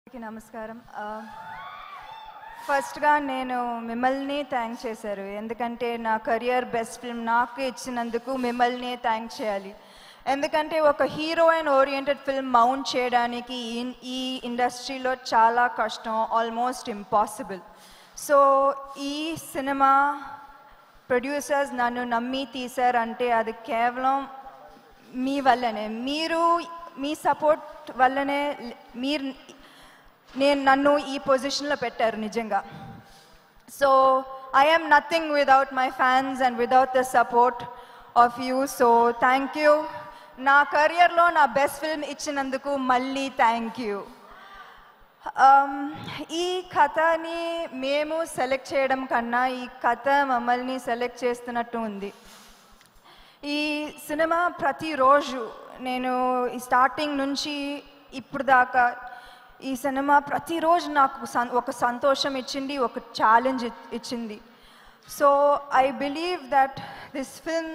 అందరికీ నమస్కారం ఆ, ఫస్ట్గా నేను మిమ్మల్ని థ్యాంక్ చేశారు ఎందుకంటే నా కెరియర్ బెస్ట్ ఫిల్మ్ నాకు ఇచ్చినందుకు మిమ్మల్ని థ్యాంక్ చేయాలి ఎందుకంటే ఒక హీరోయిన్ ఓరియంటెడ్ ఫిల్మ్ మౌంట్ చేయడానికి ఈ- ఈ ఇండస్ట్రీలో చాలా కష్టం ఆల్మోస్ట్ ఇంపాసిబుల్ సో ఈ సినిమా ప్రొడ్యూసర్స్ నన్ను నమ్మి తీశారంటే అది కేవలం మీ వల్లనే మీరు మీ సపోర్ట్ వల్లనే మీరు నేను నన్ను ఈ పొజిషన్లో పెట్టారు నిజంగా so I am nothing without my fans and without the support of you so thank you నా కెరియర్లో నా బెస్ట్ ఫిల్మ్ ఇచ్చినందుకు మళ్ళీ థ్యాంక్ యూ Um, ఈ కథని మేము సెలెక్ట్ చేయడం కన్నా ఈ కథ మమ్మల్ని సెలెక్ట్ చేస్తున్నట్టు ఉంది ఈ సినిమా ప్రతిరోజు నేను ఈ స్టార్టింగ్ నుంచి ఇప్పుడు దాకా ఈ సినిమా ప్రతిరోజు నాకు సం- ఒక సంతోషం ఇచ్చింది ఒక ఛాలెంజ్ ఇచ్చింది so I believe that this film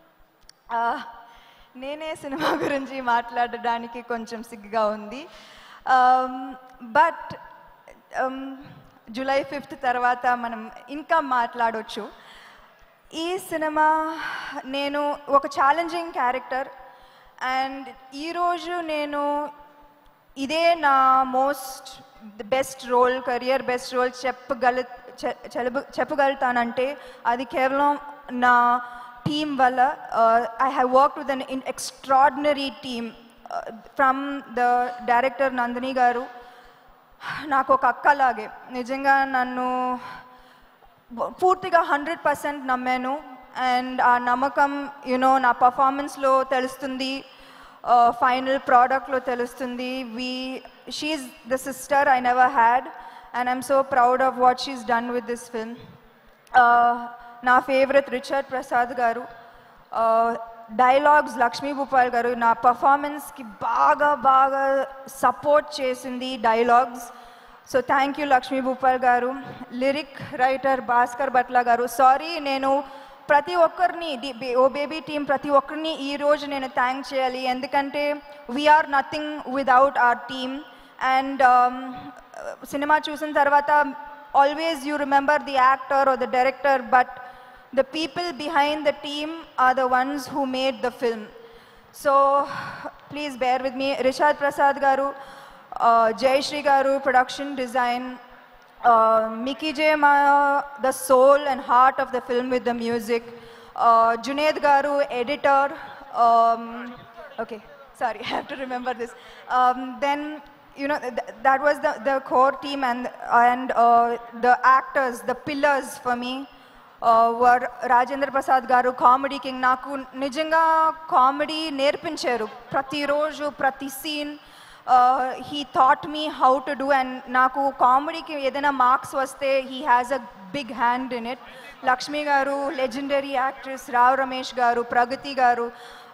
నేనే సినిమా గురించి మాట్లాడడానికి కొంచెం సిగ్గుగా ఉంది బట్ జూలై ఫిఫ్త్ తర్వాత మనం ఇంకా మాట్లాడవచ్చు ఈ సినిమా నేను ఒక ఛాలెంజింగ్ క్యారెక్టర్ అండ్ ఈరోజు నేను ఇదే నా most best role career best role చెప్పగల చె- చెలబ- చెప్పగలుగుతానంటే అది కేవలం నా టీం వల్ల I have work with an in extraordinary team from the director Nandini garu నాకు ఒక అక్కలాగే నిజంగా నన్ను పూర్తిగా హండ్రెడ్ పర్సెంట్ నమ్మాను అండ్ ఆ నమ్మకం యునో నా పర్ఫార్మెన్స్లో తెలుస్తుంది ఫైనల్ ప్రోడక్ట్లో తెలుస్తుంది we she's the sister I never had and I'm so proud of what she's done with this film నా favourite Richard Prasad garu dialogues Lakshmi Bhupal గారు నా పర్ఫార్మెన్స్కి బాగా బాగా సపోర్ట్ చేసింది dialogues so thank you Lakshmi Bhupal garu lyric writer Bhaskar Bhatla గారు సారీ నేను ప్రతి ఒక్కరిని డి- బే- ఓ బేబీ టీం ప్రతి ఒక్కరిని ఈ రోజు నేను థ్యాంక్ చేయాలి ఎందుకంటే we're nothing without our team and సినిమా చూసిన తర్వాత always you remember the actor or the director but the people behind the team are the ones who made the film. So please bear with me. Rishad Prasad Garu, uh, Jay Shri Garu, production design, uh, Mickey J. Maya, the soul and heart of the film with the music, uh, Junaid Garu, editor. Um, okay, sorry, I have to remember this. Um, then you know th- that was the, the core team and and uh, the actors, the pillars for me. వర్ Rajendra Prasad garu comedy king నాకు నిజంగా comedy నేర్పించారు ప్రతిరోజు ప్రతి scene he thought me how to do and నాకు కామెడీకి ఏదైనా marks వస్తే he has a big hand in it Lakshmi garu legendary actress Rao Ramesh garu Pragathi garu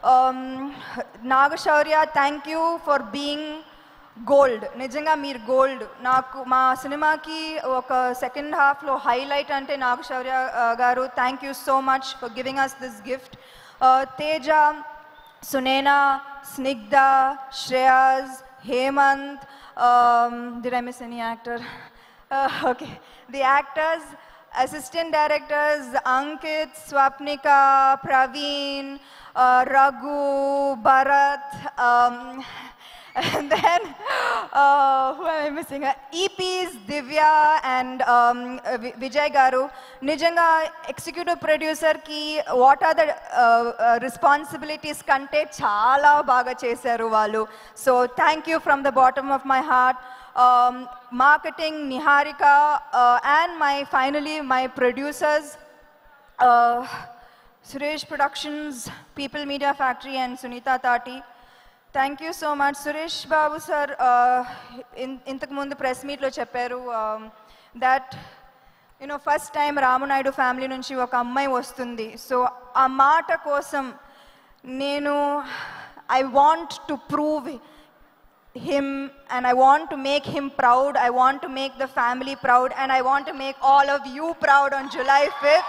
Naga Shaurya thank you for being gold నిజంగా మీరు గోల్డ్ నాకు మా సినిమాకి ఒక సెకండ్ హాఫ్లో హైలైట్ అంటే నాగశౌర్య ఆ, garu thank you so much for giving us this gift Teja Sunaina Snigdha Shreyas Hemanth did I miss any actor okay the actors assistant directors Ankit, Swapnika, Praveen, uh, Raghu, Bharat, um, and then uh, who am I missing? Uh, EPs, Divya and um, uh, Vi- Vijay Garu. నిజంగా executive ప్రొడ్యూసర్కి what are the responsibilities కంటే చాలా బాగా చేశారు వాళ్ళు so thank you from the bottom of my heart um, marketing, Niharika, uh, and my finally my producers, uh, Suresh Productions, People Media Factory, and Sunita Tati. Thank you so much Suresh Babu sir ఇంతకు ముందు press మీట్లో చెప్పారు that you know first time Ramanaidu family నుంచి ఒక అమ్మాయి వస్తుంది so ఆ మాట కోసం నేను I want to prove him and I want to make him proud. I want to make the family proud and I want to make all of you proud on July 5th.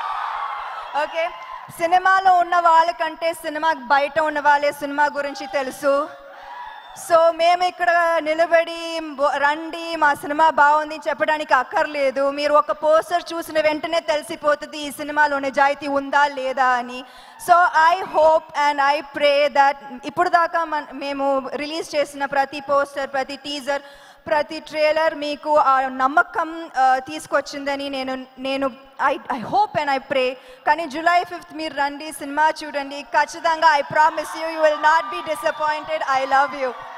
Okay సినిమాలో ఉన్న వాళ్ళకంటే cinema బయట ఉన్న వాళ్ళే cinema గురించి తెలుసు so మేము ఇక్కడ నిలబడి బో- రండి మా సినిమా బాగుంది చెప్పడానికి అక్కర్లేదు మీరు ఒక పోస్టర్ చూసిన వెంటనే తెలిసిపోతుంది ఈ సినిమాలో నిజాయితీ ఉందా లేదా అని so I hope and I pray that ఇప్పుడు దాకా మన మేము రిలీజ్ చేసిన ప్రతి పోస్టర్ ప్రతి టీజర్ ప్రతి ట్రైలర్ మీకు ఆ నమ్మకం ఆ, తీసుకొచ్చిందని నేను నేను I I hope and I pray కానీ జూలై ఫిఫ్త్ మీరు రండి సినిమా చూడండి ఖచ్చితంగా I promise you you will not be disappointed I love you